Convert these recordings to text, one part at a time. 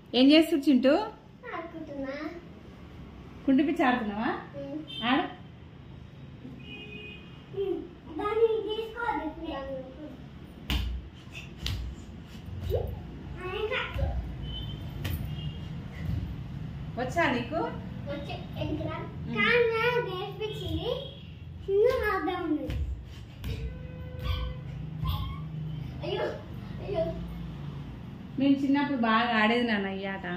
ఏం చేస్తుంది చింటూ ఆడుకుంటున్నా కుంటి పిచ్చి ఆడుతున్నావా ఆడు దాన్ని తీసుకోవద్దు వచ్చా నీకు వచ్చే ఎందుకురా కానీ నేర్పించింది చిన్న ఆదా ఉంది అయ్యో అయ్యో మేము చిన్నప్పుడు బాగా ఆడేది నాన్న ఈ ఆట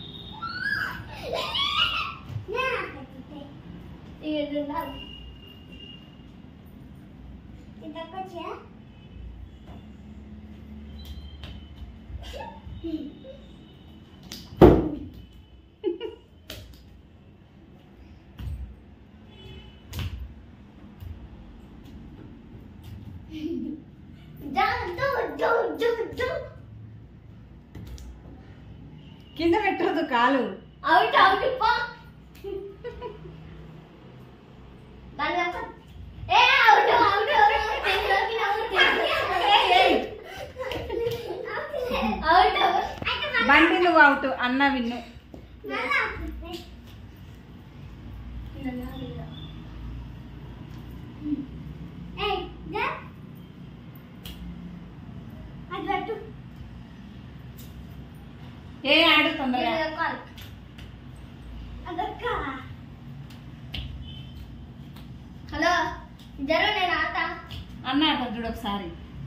ఇదొకొచ్చా కింద పెట్టదు కాలు అవుట్ అవుట్ పో దాని యొక్క ఏ అవుట్ అవుట్ అవుట్ అవుట్ బండి నువ్వు అవుట్ అన్న విన్ను ఏయ్ దా అదట్టు ఏ ఆడు తొందరగా అదక్క హలో జర నేను ఆడతా అన్న ఆడతాడు చూడు ఒకసారి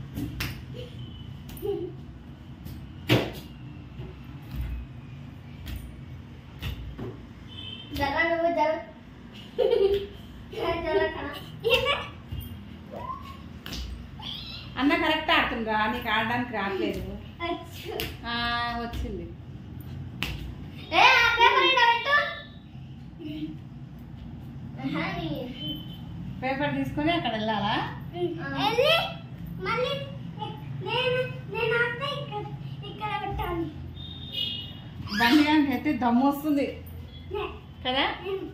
జర నువ్వు జర జర కన్నా అన్న కరెక్ట్ ఆడుతుండ్రా నీకు ఆడడానికి రావట్లేదు అచ్చు ఆ, వచ్చింది ఏ ఆ పేపర్ ఇడ పెట్టు ఆహా, నీ పేపర్ తీసుకొని అక్కడ వెళ్ళాలా వెళ్ళి మళ్ళీ నేను నేను ఆడతా ఇక్కడ ఇక్కడ పెట్టాలి బండి కానీ అయితే దమ్ము వస్తుంది నే, కదా నేను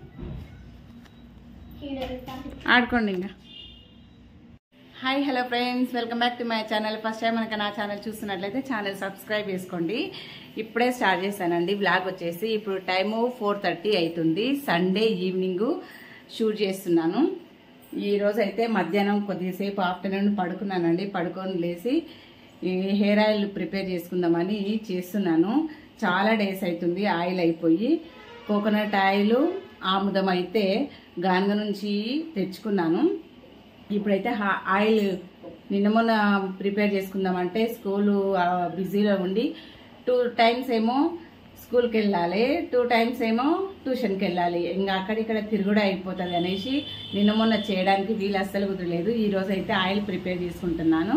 ఈడ పెట్టాలి ఆడుకోండి ఇంకా hi hello friends welcome back to my channel first time మనకి నా ఛానల్ చూస్తున్నట్లయితే ఛానల్ సబ్స్క్రైబ్ చేసుకోండి ఇప్పుడే స్టార్ట్ చేశానండి బ్లాగ్ వచ్చేసి ఇప్పుడు టైము ఫోర్ థర్టీ అవుతుంది సండే ఈవినింగ్ షూట్ చేస్తున్నాను ఈ రోజు అయితే మధ్యాహ్నం కొద్దిసేపు ఆఫ్టర్నూన్ పడుకున్నానండి పడుకొని లేచి ఈ హెయిర్ ఆయిల్ ప్రిపేర్ చేసుకుందామని చేస్తున్నాను చాలా డేస్ అవుతుంది ఆయిల్ అయిపోయి కోకోనట్ ఆయిల్ ఆముదం అయితే గానుగ నుంచి తెచ్చుకున్నాను ఇప్పుడైతే హా- ఆయిల్ నిన్న మొన్న ప్రిపేర్ చేసుకుందామంటే స్కూలు ఆ, బిజీలో ఉండి టూ టైమ్స్ ఏమో స్కూల్కి వెళ్ళాలి టూ టైమ్స్ ఏమో ట్యూషన్కి వెళ్ళాలి ఇంకా అక్కడిక్కడ తిరుగుడు అయిపోతుంది అనేసి నిన్న మొన్న చేయడానికి వీలు అస్సలు కుదరలేదు ఈ రోజు అయితే ఆయిల్ ప్రిపేర్ చేసుకుంటున్నాను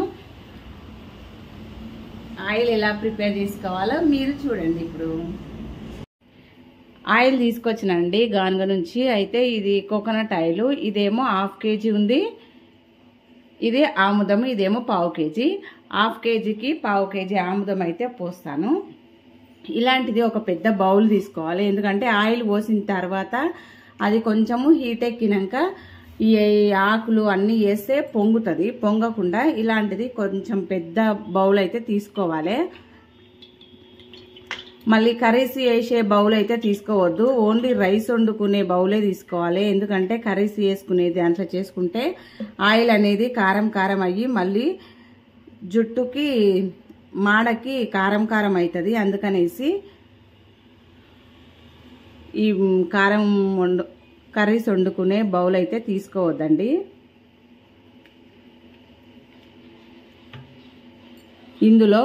ఆయిల్ ఎలా ప్రిపేర్ చేసుకోవాలో మీరు చూడండి ఇప్పుడు ఆయిల్ తీసుకొచ్చినండి గానుగ నుంచి అయితే ఇది కోకోనట్ ఆయిల్ ఇదేమో హాఫ్ కేజీ ఉంది ఇది ఆముదం ఇదేమో పావు కేజీ హాఫ్ కేజీకి పావు కేజీ ఆముదం అయితే పోస్తాను ఇలాంటిది ఒక పెద్ద బౌల్ తీసుకోవాలి ఎందుకంటే ఆయిల్ పోసిన తర్వాత అది కొంచెము హీట్ ఎక్కినాక ఈ ఆకులు అన్నీ వేస్తే పొంగుతుంది పొంగకుండా ఇలాంటిది కొంచెం పెద్ద బౌల్ అయితే తీసుకోవాలి మళ్ళీ కర్రీస్ వేసే బౌల్ అయితే తీసుకోవద్దు ఓన్లీ రైస్ వండుకునే బౌలే తీసుకోవాలి ఎందుకంటే కర్రీస్ వేసుకునే దాంట్లో చేసుకుంటే ఆయిల్ అనేది కారం కారం అయ్యి మళ్ళీ జుట్టుకి మాడకి కారం కారం అవుతుంది అందుకనేసి ఈ కారం వండు కర్రీస్ వండుకునే బౌల్ అయితే తీసుకోవద్దండి ఇందులో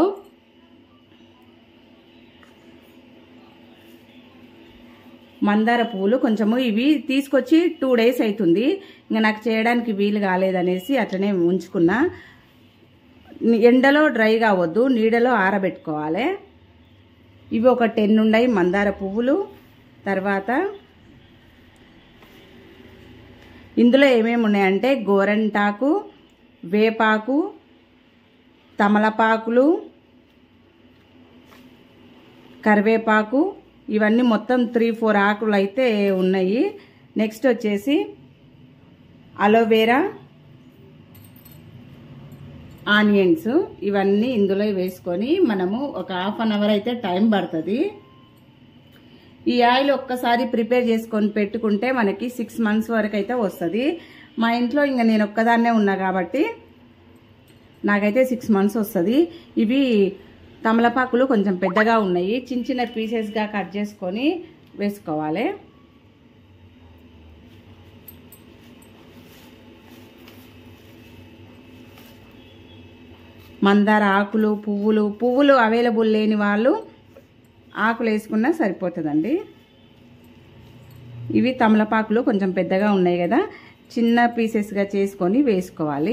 మందార పువ్వులు కొంచెము ఇవి తీసుకొచ్చి టూ డేస్ అవుతుంది ఇంకా నాకు చేయడానికి వీలు కాలేదనేసి అట్లనే ఉంచుకున్నా ఎండలో డ్రై కావద్దు నీడలో ఆరబెట్టుకోవాలి ఇవి ఒక టెన్ ఉన్నాయి మందార పువ్వులు తర్వాత ఇందులో ఏమేమి ఉన్నాయంటే గోరంటాకు వేపాకు తమలపాకులు కరివేపాకు ఇవన్నీ మొత్తం త్రీ ఫోర్ ఆకులు అయితే ఉన్నాయి నెక్స్ట్ వచ్చేసి అలోవేరా ఆనియన్స్ ఇవన్నీ ఇందులో వేసుకొని మనము ఒక హాఫ్ అన్ అవర్ అయితే టైం పడుతుంది ఈ ఆయిల్ ఒక్కసారి ప్రిపేర్ చేసుకొని పెట్టుకుంటే మనకి సిక్స్ మంత్స్ వరకు అయితే వస్తుంది మా ఇంట్లో ఇంకా నేను ఒక్కదాన్నే ఉన్నా కాబట్టి నాకైతే సిక్స్ మంత్స్ వస్తుంది ఇవి తమలపాకులు కొంచెం పెద్దగా ఉన్నాయి చిన్న చిన్న పీసెస్గా కట్ చేసుకొని వేసుకోవాలి మందార ఆకులు పువ్వులు పువ్వులు అవైలబుల్ లేని వాళ్ళు ఆకులు వేసుకున్నా సరిపోతుందండి ఇవి తమలపాకులు కొంచెం పెద్దగా ఉన్నాయి కదా చిన్న పీసెస్గా చేసుకొని వేసుకోవాలి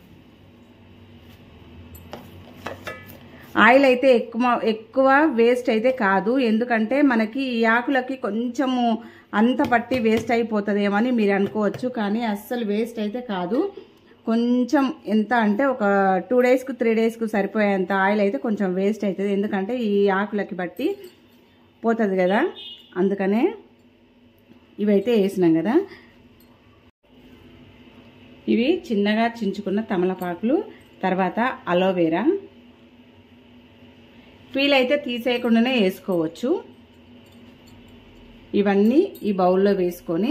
ఆయిల్ అయితే ఎక్కువ ఎక్కువ వేస్ట్ అయితే కాదు ఎందుకంటే మనకి ఈ ఆకులకి కొంచెము అంత పట్టి వేస్ట్ అయిపోతుందేమో అని మీరు అనుకోవచ్చు కానీ అస్సలు వేస్ట్ అయితే కాదు కొంచెం ఎంత అంటే ఒక టూ డేస్కు త్రీ డేస్కు సరిపోయేంత ఆయిల్ అయితే కొంచెం వేస్ట్ అవుతుంది ఎందుకంటే ఈ ఆకులకి బట్టి పోతుంది కదా అందుకనే ఇవైతే వేసినాం కదా ఇవి చిన్నగా చించుకున్న తమలపాకులు తర్వాత అలోవేరా పీల్ అయితే తీసేయకుండానే వేసుకోవచ్చు ఇవన్నీ ఈ బౌల్లో వేసుకొని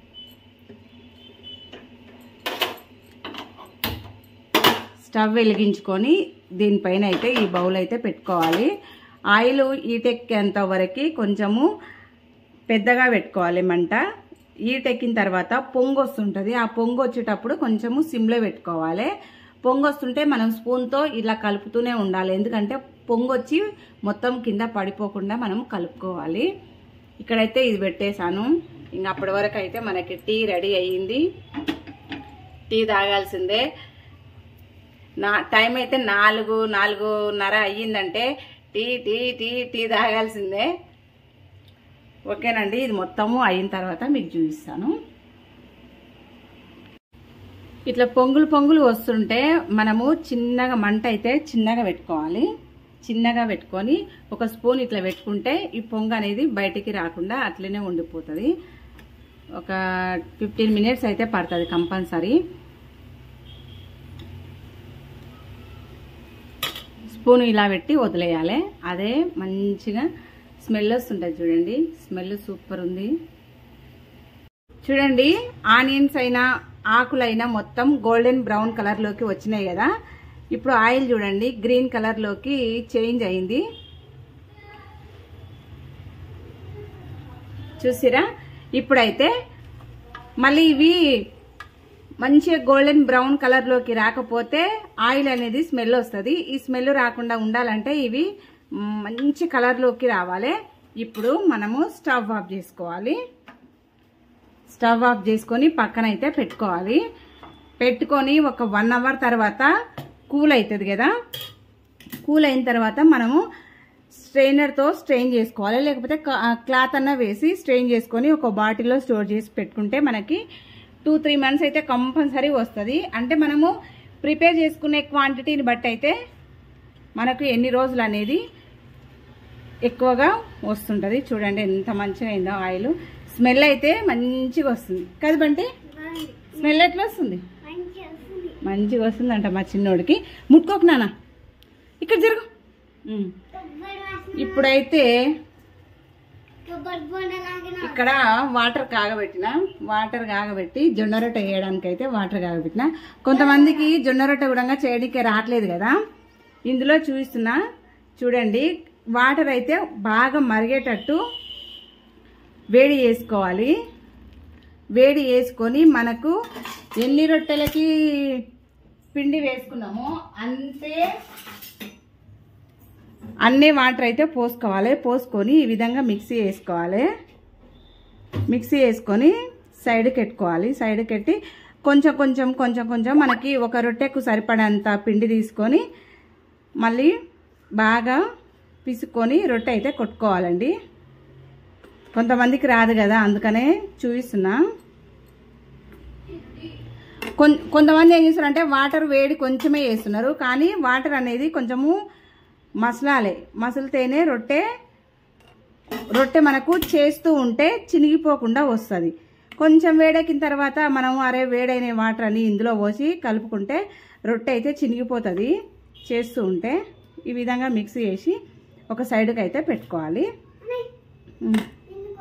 స్టవ్ వెలిగించుకొని దీనిపైన అయితే ఈ బౌల్ అయితే పెట్టుకోవాలి ఆయిల్ ఈటెక్కేంత వరకు కొంచెము పెద్దగా పెట్టుకోవాలి మంట ఈటెక్కిన తర్వాత పొంగు వస్తుంటుంది ఆ పొంగు వచ్చేటప్పుడు కొంచెము సిమ్లో పెట్టుకోవాలి పొంగు వస్తుంటే మనం స్పూన్తో ఇలా కలుపుతూనే ఉండాలి ఎందుకంటే పొంగు వచ్చి మొత్తం కింద పడిపోకుండా మనం కలుపుకోవాలి ఇక్కడైతే ఇది పెట్టేశాను ఇంక అప్పటి వరకు అయితే మనకి టీ రెడీ అయ్యింది టీ తాగాల్సిందే నా టైం అయితే నాలుగు నాలుగున్నర అయ్యిందంటే టీ టీ టీ టీ తాగాల్సిందే ఓకేనండి ఇది మొత్తము అయిన తర్వాత మీకు చూపిస్తాను ఇట్లా పొంగులు పొంగులు వస్తుంటే మనము చిన్నగా మంట అయితే చిన్నగా పెట్టుకోవాలి చిన్నగా పెట్టుకొని ఒక స్పూన్ ఇట్లా పెట్టుకుంటే ఈ పొంగు అనేది బయటికి రాకుండా అట్లనే ఉండిపోతుంది ఒక ఫిఫ్టీన్ మినిట్స్ అయితే పడుతుంది కంపల్సరీ స్పూన్ ఇలా పెట్టి వదిలేయాలి అదే మంచిగా స్మెల్ వస్తుంటుంది చూడండి స్మెల్ సూపర్ ఉంది చూడండి ఆనియన్స్ అయినా ఆకులైనా మొత్తం గోల్డెన్ బ్రౌన్ కలర్లోకి వచ్చినాయి కదా ఇప్పుడు ఆయిల్ చూడండి గ్రీన్ కలర్లోకి చేంజ్ అయింది చూసిరా ఇప్పుడైతే మళ్ళీ ఇవి మంచిగా గోల్డెన్ బ్రౌన్ కలర్లోకి రాకపోతే ఆయిల్ అనేది స్మెల్ వస్తుంది ఈ స్మెల్ రాకుండా ఉండాలంటే ఇవి మంచి కలర్లోకి రావాలి ఇప్పుడు మనము స్టవ్ ఆఫ్ చేసుకోవాలి స్టవ్ ఆఫ్ చేసుకొని పక్కన అయితే పెట్టుకోవాలి పెట్టుకొని ఒక వన్ అవర్ తర్వాత కూల్ అవుతుంది కదా కూల్ అయిన తర్వాత మనము స్ట్రెయినర్తో స్ట్రెయిన్ చేసుకోవాలి లేకపోతే క్లాత్ అన్న వేసి స్ట్రెయిన్ చేసుకొని ఒక బాటిల్లో స్టోర్ చేసి పెట్టుకుంటే మనకి టూ త్రీ మంత్స్ అయితే కంపల్సరీ వస్తుంది అంటే మనము ప్రిపేర్ చేసుకునే క్వాంటిటీని బట్టి అయితే మనకు ఎన్ని రోజులు అనేది ఎక్కువగా వస్తుంటుంది చూడండి ఎంత మంచిగా అయిందో ఆయిల్ స్మెల్ అయితే మంచిగా వస్తుంది కదా బంటి స్మెల్ ఎట్లా వస్తుంది మంచిగా వస్తుంది మంచిగా వస్తుందంట మా చిన్నోడికి ముట్టుకోకు నాన్న ఇక్కడ జరుగు ఉమ్. కొబ్బరి వాసన ఇప్పుడైతే కొబ్బరి బొండలాగిన ఇక్కడ వాటర్ కాగబెట్టిన వాటర్ కాగబెట్టి జొన్న రొట్టె వేయడానికి అయితే వాటర్ కాగబెట్టిన కొంతమందికి జొన్న రొట్టె కూడా చేయడానికి రావట్లేదు కదా ఇందులో చూపిస్తున్నా చూడండి వాటర్ అయితే బాగా మరిగేటట్టు వేడి చేసుకోవాలి వేడి వేసుకొని మనకు ఎన్ని రొట్టెలకి పిండి వేసుకున్నామో అంతే అన్ని వాటర్ అయితే పోసుకోవాలి పోసుకొని ఈ విధంగా మిక్సీ వేసుకోవాలి మిక్సీ వేసుకొని సైడ్కి పెట్టుకోవాలి సైడ్కి పెట్టి కొంచెం కొంచెం కొంచెం కొంచెం మనకి ఒక రొట్టెకు సరిపడంత పిండి తీసుకొని మళ్ళీ బాగా పిసుకొని రొట్టె అయితే కొట్టుకోవాలండి కొంతమందికి రాదు కదా అందుకనే చూపిస్తున్నా కొన్ కొంతమంది ఏం చేస్తారంటే వాటర్ వేడి కొంచెమే వేస్తున్నారు కానీ వాటర్ అనేది కొంచెము మసలాలి మసలితేనే రొట్టె రొట్టె మనకు చేస్తూ ఉంటే చినిగిపోకుండా వస్తుంది కొంచెం వేడెక్కిన తర్వాత మనం అరే వేడైన వాటర్ అని ఇందులో పోసి కలుపుకుంటే రొట్టె అయితే చినిగిపోతుంది చేస్తూ ఉంటే ఈ విధంగా మిక్స్ చేసి ఒక సైడ్కి అయితే పెట్టుకోవాలి ఉమ్. ఎందుకు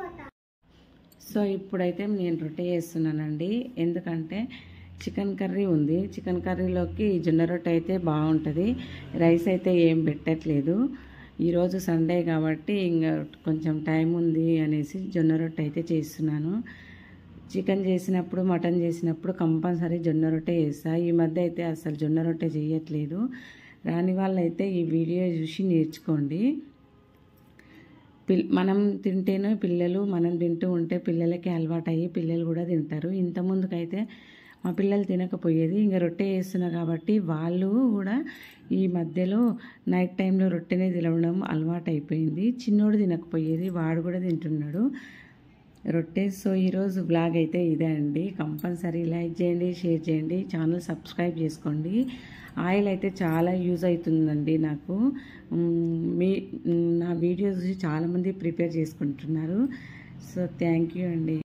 సో ఇప్పుడైతే నేను రొట్టె చేస్తున్నానండి ఎందుకంటే చికెన్ కర్రీ ఉంది చికెన్ కర్రీలోకి జొన్న రొట్టె అయితే బాగుంటుంది రైస్ అయితే ఏం పెట్టట్లేదు ఈరోజు సండే కాబట్టి ఇంకా కొంచెం టైం ఉంది అనేసి జొన్న రొట్టె అయితే చేస్తున్నాను చికెన్ చేసినప్పుడు మటన్ చేసినప్పుడు కంపల్సరీ జొన్న రొట్టె చేస్తా ఈ మధ్య అయితే అసలు జొన్న రొట్టె చేయట్లేదు రాని వాళ్ళైతే ఈ వీడియో చూసి నేర్చుకోండి పిల్ మనం తింటేనే పిల్లలు మనం తింటూ ఉంటే పిల్లలకి అలవాటు అయ్యి పిల్లలు కూడా తింటారు ఇంత ముందుకైతే మా పిల్లలు తినకపోయేది ఇంకా రొట్టె చేస్తున్నా కాబట్టి వాళ్ళు కూడా ఈ మధ్యలో నైట్ టైంలో రొట్టెనే తినడం అలవాటు అయిపోయింది చిన్నోడు తినకపోయేది వాడు కూడా తింటున్నాడు రొట్టె సో ఈరోజు బ్లాగ్ అయితే ఇదే అండి కంపల్సరీ లైక్ చేయండి షేర్ చేయండి ఛానల్ సబ్స్క్రైబ్ చేసుకోండి ఆయిల్ అయితే చాలా యూజ్ అవుతుందండి నాకు మ్, మీ నా వీడియోస్ చాలామంది ప్రిపేర్ చేసుకుంటున్నారు సో థ్యాంక్ యూ అండి